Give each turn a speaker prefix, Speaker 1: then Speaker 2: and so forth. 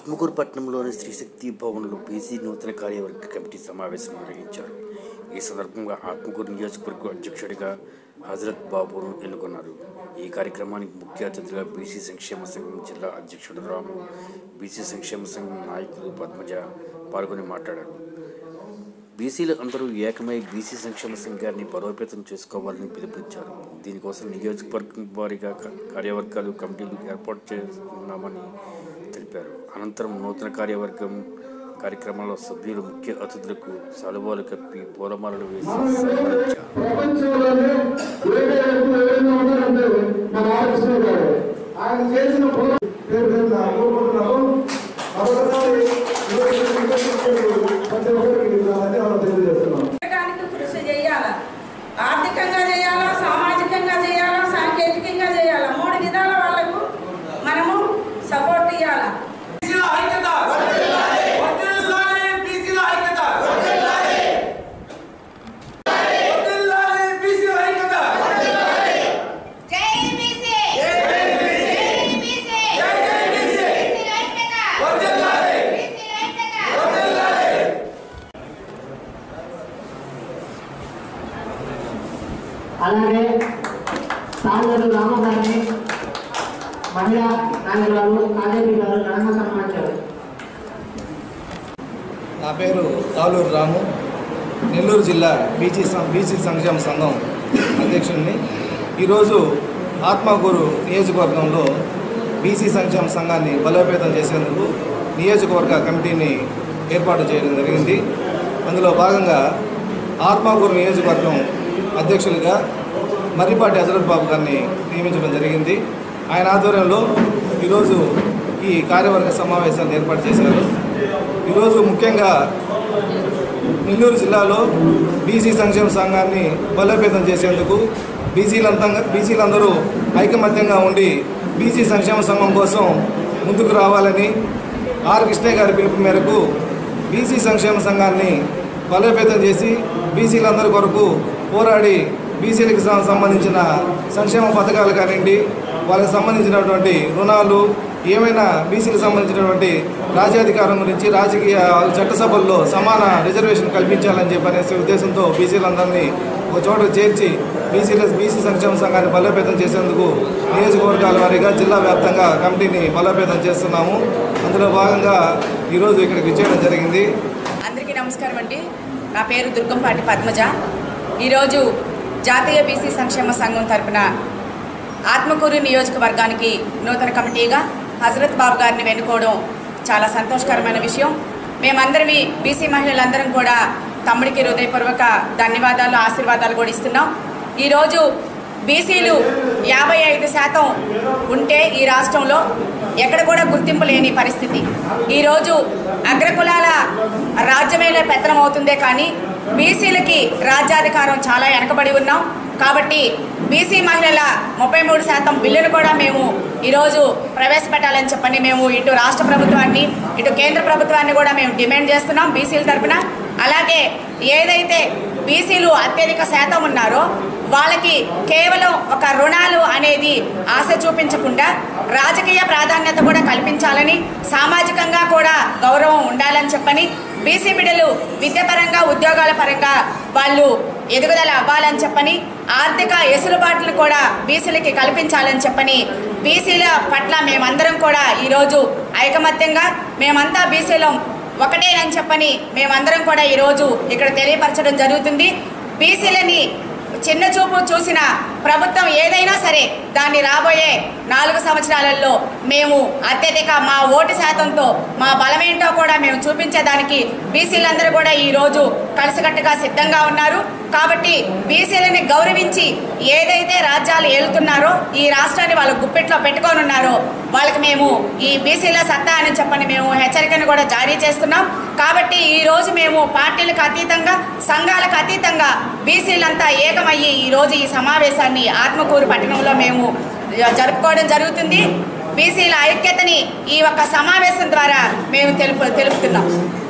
Speaker 1: ఆత్మకూరు పట్టణంలోని శ్రీశక్తి భవన్లో బీసీ నూతన కార్యవర్గ కమిటీ సమావేశం నిర్వహించారు ఈ సందర్భంగా ఆత్మకూరు నియోజకవర్గ అధ్యక్షుడిగా హజరత్ బాబును ఎన్నుకున్నారు ఈ కార్యక్రమానికి ముఖ్య అతిథిగా బీసీ సంక్షేమ సంఘం జిల్లా అధ్యక్షుడు రాము బీసీ సంక్షేమ సంఘం నాయకులు పద్మజ పాల్గొని మాట్లాడారు బీసీలు అందరూ ఏకమై బీసీ సంక్షేమ సంఘాన్ని బలోపేతం చేసుకోవాలని పిలుపునిచ్చారు దీనికోసం నియోజకవర్గం వారీగా క- కార్యవర్గాలు కమిటీలు ఏర్పాటు చేస్తున్నామని తెలిపారు అనంతరం నూతన కార్యవర్గం కార్యక్రమంలో సభ్యులు ముఖ్య అతిథులకు సలువాలు కప్పి పూలమాలలు వేసి సన్మానించారు
Speaker 2: ప్రపంచంలోనే వేరే వ్యక్తులు ఎవరైనా ఉన్నారంటే మన ఆర్కృష్ణ గారు ఆయన చేసిన పూల పేరు పేరున కోరుకుంటున్నాము మరొకసారి ఈరోజు ప్రతి ఒక్కరికి ధన్యవాదాలు తెలియజేస్తున్నాం
Speaker 3: పెరగడానికి కృషి చేయాలా ఆర్థికంగా చేయాలా సామాజికంగా చేయాలా సాంకేతికంగా చేయాలా మూడు విధాల వాళ్ళకు మనము సపోర్ట్ ఇవ్వాలా
Speaker 4: బీసీల ఐక్యత వర్ధిల్లాలి బీసీల ఐక్యత వర్ధిల్లాలి బీసీల ఐక్యత
Speaker 5: జై బీసీ జై బీసీ
Speaker 4: జై జై బీసీ
Speaker 5: బీసీ ఐక్యత
Speaker 4: వర్ధిల్లాలి
Speaker 5: బీసీ ఐక్యత
Speaker 4: వర్ధిల్లాలి
Speaker 6: అలాగే సాగులు రామ గారిని మహిళా నాయకురాలు కాదేవి గారు ఘనంగా సన్మానించారు
Speaker 7: నా పేరు తాలూరు రాము నెల్లూరు జిల్లా బీసీ సం- బీసీ సంక్షేమ సంఘం అధ్యక్షుడిని ఈరోజు ఆత్మకూరు నియోజకవర్గంలో బీసీ సంక్షేమ సంఘాన్ని బలోపేతం చేసేందుకు నియోజకవర్గ కమిటీని ఏర్పాటు చేయడం జరిగింది అందులో భాగంగా ఆత్మకూరు నియోజకవర్గం అధ్యక్షులుగా మర్రిపాటి హజరత్ బాబు గారిని నియమించడం జరిగింది ఆయన ఆధ్వర్యంలో ఈరోజు ఈ కార్యవర్గ సమావేశాన్ని ఏర్పాటు చేశారు ఈరోజు ముఖ్యంగా నెల్లూరు జిల్లాలో బీసీ సంక్షేమ సంఘాన్ని బలోపేతం చేసేందుకు బీసీలంతా బీసీలందరూ ఐకమత్యంగా ఉండి బీసీ సంక్షేమ సంఘం కోసం ముందుకు రావాలని ఆర్ కృష్ణయ్య గారి పిలుపు మేరకు బీసీ సంక్షేమ సంఘాన్ని బలోపేతం చేసి బీసీలందరి కొరకు పోరాడి బీసీలకు సం- సంబంధించిన సంక్షేమ పథకాలు కానివ్వండి వాళ్ళకి సంబంధించినటువంటి రుణాలు ఏమైనా బీసీలకు సంబంధించినటువంటి రాజ్యాధికారం గురించి రాజకీయ చట్టసభల్లో సమాన రిజర్వేషన్ కల్పించాలని చెప్పి అనేసి ఉద్దేశంతో బీసీలందరినీ ఒక చోట చేర్చి బీసీల బీసీ సంక్షేమ సంఘాన్ని బలోపేతం చేసేందుకు నియోజకవర్గాల వారీగా జిల్లా వ్యాప్తంగా కమిటీని బలోపేతం చేస్తున్నాము అందులో భాగంగా ఈరోజు ఇక్కడికి విచ్చేయడం జరిగింది
Speaker 3: అందరికీ నమస్కారం అండి నా పేరు దుర్గంపాటి పద్మజ ఈరోజు జాతీయ బీసీ సంక్షేమ సంఘం తరపున ఆత్మకూరు నియోజకవర్గానికి నూతన కమిటీగా హజరత్ బాబు గారిని వెన్నుకోవడం చాలా సంతోషకరమైన విషయం మేమందరమి బీసీ మహిళలందరం కూడా తమ్ముడికి హృదయపూర్వక ధన్యవాదాలు ఆశీర్వాదాలు కూడా ఇస్తున్నాం ఈరోజు బీసీలు యాభై ఐదు శాతం ఉంటే ఈ రాష్ట్రంలో ఎక్కడ కూడా గుర్తింపు లేని పరిస్థితి ఈరోజు అగ్రకులాల రాజ్యమేలే పెత్తనం అవుతుందే కానీ బీసీలకి రాజ్యాధికారం చాలా వెనకబడి ఉన్నాం కాబట్టి బీసీ మహిళల ముప్పై మూడు శాతం బిల్లును కూడా మేము ఈరోజు ప్రవేశపెట్టాలని చెప్పని మేము ఇటు రాష్ట్ర ప్రభుత్వాన్ని ఇటు కేంద్ర ప్రభుత్వాన్ని కూడా మేము డిమాండ్ చేస్తున్నాం బీసీల తరపున అలాగే ఏదైతే బీసీలు అత్యధిక శాతం ఉన్నారో వాళ్ళకి కేవలం ఒక రుణాలు అనేది ఆశ చూపించకుండా రాజకీయ ప్రాధాన్యత కూడా కల్పించాలని సామాజికంగా కూడా గౌరవం ఉండాలని చెప్పని బీసీ బిడ్డలు విద్యాపరంగా ఉద్యోగాల పరంగా వాళ్ళు ఎదుగుదల అవ్వాలని చెప్పని ఆర్థిక ఎసులుబాట్లు కూడా బీసీలకి కల్పించాలని చెప్పని బీసీల పట్ల మేమందరం కూడా ఈరోజు ఐకమత్యంగా మేమంతా బీసీలం ఒకటే అని చెప్పని మేమందరం కూడా ఈరోజు ఇక్కడ తెలియపరచడం జరుగుతుంది బీసీలని చిన్న చూపు చూసిన ప్రభుత్వం ఏదైనా సరే దాన్ని రాబోయే నాలుగు సంవత్సరాలలో మేము అత్యధిక మా ఓటు శాతంతో మా బలమేంటో కూడా మేము చూపించేదానికి బీసీలందరూ కూడా ఈరోజు కలిసికట్టుగా సిద్ధంగా ఉన్నారు కాబట్టి బీసీలని గౌరవించి ఏదైతే రాజ్యాలు ఏలుతున్నారో ఈ రాష్ట్రాన్ని వాళ్ళ గుప్పెట్లో పెట్టుకొని ఉన్నారో వాళ్ళకి మేము ఈ బీసీల సత్తా అని చెప్పని మేము హెచ్చరికను కూడా జారీ చేస్తున్నాం కాబట్టి ఈ రోజు మేము పార్టీలకు అతీతంగా సంఘాలకు అతీతంగా బీసీలంతా ఏకమయ్యి ఈ రోజు ఈ సమావేశాన్ని ఆత్మకూరు పట్టణంలో మేము జరుపుకోవడం జరుగుతుంది బీసీల ఐక్యతని ఈ ఒక్క సమావేశం ద్వారా మేము తెలుపు తెలుపుతున్నాం